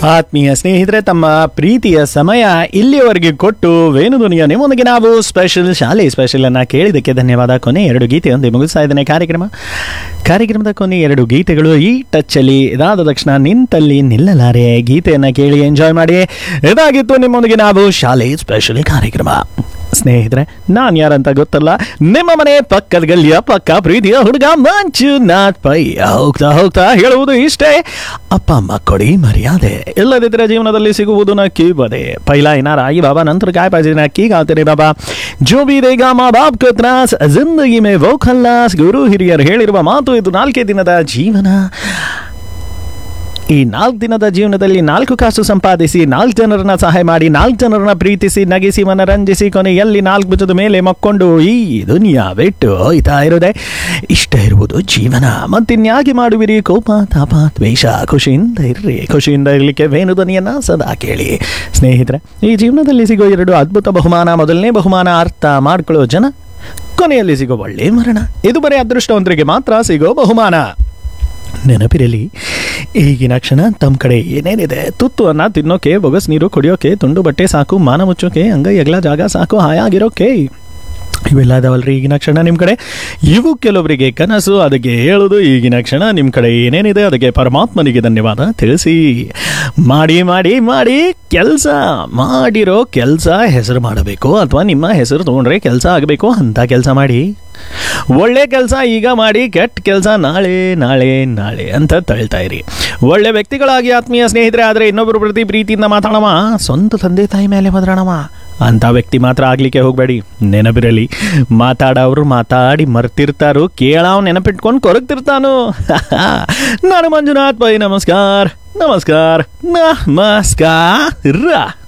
ಆತ್ಮೀಯ ಸ್ನೇಹಿತರೆ ತಮ್ಮ ಪ್ರೀತಿಯ ಸಮಯ ಇಲ್ಲಿಯವರೆಗೆ ಕೊಟ್ಟು ವೇಣುಧ್ವನಿಯ ನಿಮ್ಮೊಂದಿಗೆ ನಾವು ಸ್ಪೆಷಲ್ ಶಾಲೆ ಸ್ಪೆಷಲ್ ಅನ್ನ ಕೇಳಿದಕ್ಕೆ ಧನ್ಯವಾದ ಕೊನೆ ಎರಡು ಗೀತೆಯೊಂದಿಗೆ ಮುಗಿಸ್ತಾ ಇದ್ದೇನೆ ಕಾರ್ಯಕ್ರಮ ಕಾರ್ಯಕ್ರಮದ ಕೊನೆ ಎರಡು ಗೀತೆಗಳು ಈ ಟಚ್ಚಲ್ಲಿ ಇದಾದ ತಕ್ಷಣ ನಿಂತಲ್ಲಿ ನಿಲ್ಲಲಾರೆ ಗೀತೆಯನ್ನ ಕೇಳಿ ಎಂಜಾಯ್ ಮಾಡಿ ಇದಾಗಿತ್ತು ನಿಮ್ಮೊಂದಿಗೆ ನಾವು ಶಾಲೆ ಸ್ಪೆಷಲ್ ಕಾರ್ಯಕ್ರಮ ಸ್ನೇಹಿತರೆ ನಾನು ಯಾರಂತ ಗೊತ್ತಲ್ಲ ನಿಮ್ಮ ಮನೆ ಪಕ್ಕದ ಗಲ್ಲಿಯ ಪಕ್ಕ ಪ್ರೀತಿಯ ಹುಡುಗ ಮಂಜುನಾಥ್ ಪೈ ಹೋಗ್ತಾ ಹೋಗ್ತಾ ಹೇಳುವುದು ಇಷ್ಟೇ ಅಪ್ಪ ಅಮ್ಮ ಕೊಡಿ ಮರ್ಯಾದೆ ಇಲ್ಲದಿದ್ದರೆ ಜೀವನದಲ್ಲಿ ಸಿಗುವುದು ನಕ್ಕಿ ಬದೆ ಪೈಲಾ ಇನಾರ आई बाबा नंतर काय पाहिजे नक्की गाते रे बाबा जो भी देगा ಮಾ ಬಾಪ್ ಕ ತ್ರಾಸ್ ಜಿಂದಗಿ ಮೇ ವೋ ಖಲ್ಲಾಸ್ ಗುರು ಹಿರಿಯರು ಹೇಳಿರುವ ಮಾತು ಇದು ನಾಲ್ಕೇ ದಿನದ ಜೀವನ ಈ ನಾಲ್ಕು ದಿನದ ಜೀವನದಲ್ಲಿ ನಾಲ್ಕು ಕಾಸು ಸಂಪಾದಿಸಿ ನಾಲ್ಕು ಜನರನ್ನ ಸಹಾಯ ಮಾಡಿ ನಾಲ್ಕು ಜನರನ್ನ ಪ್ರೀತಿಸಿ ನಗಿಸಿ ಮನರಂಜಿಸಿ ಕೊನೆಯಲ್ಲಿ ನಾಲ್ಕು ಭುಜದ ಮೇಲೆ ಮಕ್ಕೊಂಡು ಈ ದುನಿಯಾ ಬಿಟ್ಟು ಹೋಯ್ತಾ ಇರೋದೆ ಇಷ್ಟ ಇರುವುದು ಜೀವನ ಮತ್ತಿನ್ಯಾಕೆ ಮಾಡುವಿರಿ ಕೋಪ ತಾಪ ದ್ವೇಷ ಖುಷಿಯಿಂದ ಇರ್ರಿ ಖುಷಿಯಿಂದ ಇರಲಿಕ್ಕೆ ವೇಣು ಧ್ವನಿಯನ್ನ ಸದಾ ಕೇಳಿ ಸ್ನೇಹಿತರೆ ಈ ಜೀವನದಲ್ಲಿ ಸಿಗೋ ಎರಡು ಅದ್ಭುತ ಬಹುಮಾನ ಮೊದಲನೇ ಬಹುಮಾನ ಅರ್ಥ ಮಾಡ್ಕೊಳ್ಳೋ ಜನ ಕೊನೆಯಲ್ಲಿ ಸಿಗೋ ಒಳ್ಳೆ ಮರಣ ಇದು ಬರೀ ಅದೃಷ್ಟವಂತರಿಗೆ ಮಾತ್ರ ಸಿಗೋ ಬಹುಮಾನ ನೆನಪಿರಲಿ ಈಗಿನ ಕ್ಷಣ ತಮ್ಮ ಕಡೆ ಏನೇನಿದೆ ತುತ್ತು ಅನ್ನ ತಿನ್ನೋಕೆ ಬೊಗಸ್ ನೀರು ಕುಡಿಯೋಕೆ ತುಂಡು ಬಟ್ಟೆ ಸಾಕು ಮಾನ ಮುಚ್ಚೋಕೆ ಅಂಗೈ ಅಗಲ ಜಾಗ ಸಾಕು ಹಾಯಾಗಿರೋಕೆ ಇವೆಲ್ಲ ಇದಾವಲ್ರಿ ಈಗಿನ ಕ್ಷಣ ನಿಮ್ಮ ಕಡೆ ಇವು ಕೆಲವರಿಗೆ ಕನಸು ಅದಕ್ಕೆ ಹೇಳೋದು ಈಗಿನ ಕ್ಷಣ ನಿಮ್ಮ ಕಡೆ ಏನೇನಿದೆ ಅದಕ್ಕೆ ಪರಮಾತ್ಮನಿಗೆ ಧನ್ಯವಾದ ತಿಳಿಸಿ ಮಾಡಿ ಮಾಡಿ ಮಾಡಿ ಕೆಲಸ ಮಾಡಿರೋ ಕೆಲಸ ಹೆಸರು ಮಾಡಬೇಕು ಅಥವಾ ನಿಮ್ಮ ಹೆಸರು ತೊಗೊಂಡ್ರೆ ಕೆಲಸ ಆಗಬೇಕು ಅಂತ ಕೆಲಸ ಮಾಡಿ ಒಳ್ಳೆ ಕೆಲಸ ಈಗ ಮಾಡಿ ಕೆಟ್ಟ ಕೆಲಸ ನಾಳೆ ನಾಳೆ ನಾಳೆ ಅಂತ ತಳ್ತಾ ಇರಿ ಒಳ್ಳೆ ವ್ಯಕ್ತಿಗಳಾಗಿ ಆತ್ಮೀಯ ಸ್ನೇಹಿತರೆ ಆದರೆ ಇನ್ನೊಬ್ಬರ ಪ್ರತಿ ಪ್ರೀತಿಯಿಂದ ಮಾತಾಡವ ಸ್ವಂತ ತಂದೆ ತಾಯಿ ಮೇಲೆ ಮದ್ರಾಣವ ಅಂತ ವ್ಯಕ್ತಿ ಮಾತ್ರ ಆಗ್ಲಿಕ್ಕೆ ಹೋಗಬೇಡಿ ನೆನಪಿರಲಿ ಮಾತಾಡೋರು ಮಾತಾಡಿ ಮರ್ತಿರ್ತಾರು ಕೇಳಾವ್ ನೆನಪಿಟ್ಕೊಂಡು ಕೊರಗ್ತಿರ್ತಾನು ನಾನು ಮಂಜುನಾಥ್ ಪೈ ನಮಸ್ಕಾರ ನಮಸ್ಕಾರ ನಮಸ್ಕಾರ